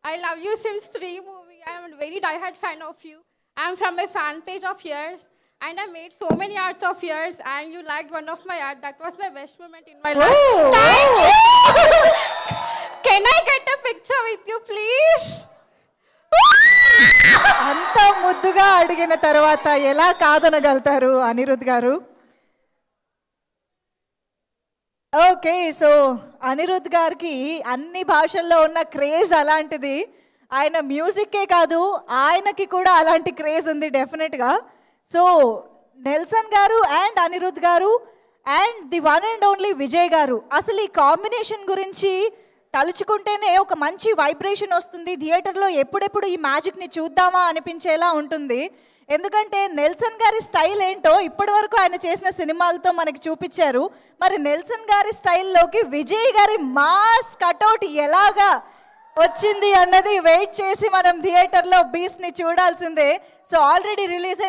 I love you since three movie. I am a very diehard fan of you. I am from a fan page of yours. And I made so many arts of yours and you liked one of my art. That was my best moment in my life. Oh, Thank you. Can I get a picture with you, please? అంత ముద్దుగా అడిగిన తర్వాత ఎలా కాదనగలుగుతారు అనిరుద్ గారు okay so Anirudh గారికి అన్ని భాషల్లో ఉన్న క్రేజ్ అలాంటిది ఆయన మ్యూజిక్కే కాదు ఆయనకి కూడా అలాంటి క్రేజ్ ఉంది డెఫినెట్గా సో నెల్సన్ గారు అండ్ అనిరుద్ గారు and the one and only Vijay గారు అసలు ఈ కాంబినేషన్ గురించి తలుచుకుంటేనే ఒక మంచి వైబ్రేషన్ వస్తుంది థియేటర్లో ఎప్పుడెప్పుడు ఈ మ్యాజిక్ని చూద్దామా అనిపించేలా ఉంటుంది ఎందుకంటే నెల్సన్ గారి స్టైల్ ఏంటో ఇప్పటి వరకు ఆయన చేసిన సినిమాలతో మనకి చూపించారు మరి నెల్సన్ గారి స్టైల్లోకి విజయ్ గారి మాస్ కటౌట్ ఎలాగా వచ్చింది అన్నది వెయిట్ చేసి మనం థియేటర్లో బీస్ని చూడాల్సిందే సో ఆల్రెడీ రిలీజ్ అయిన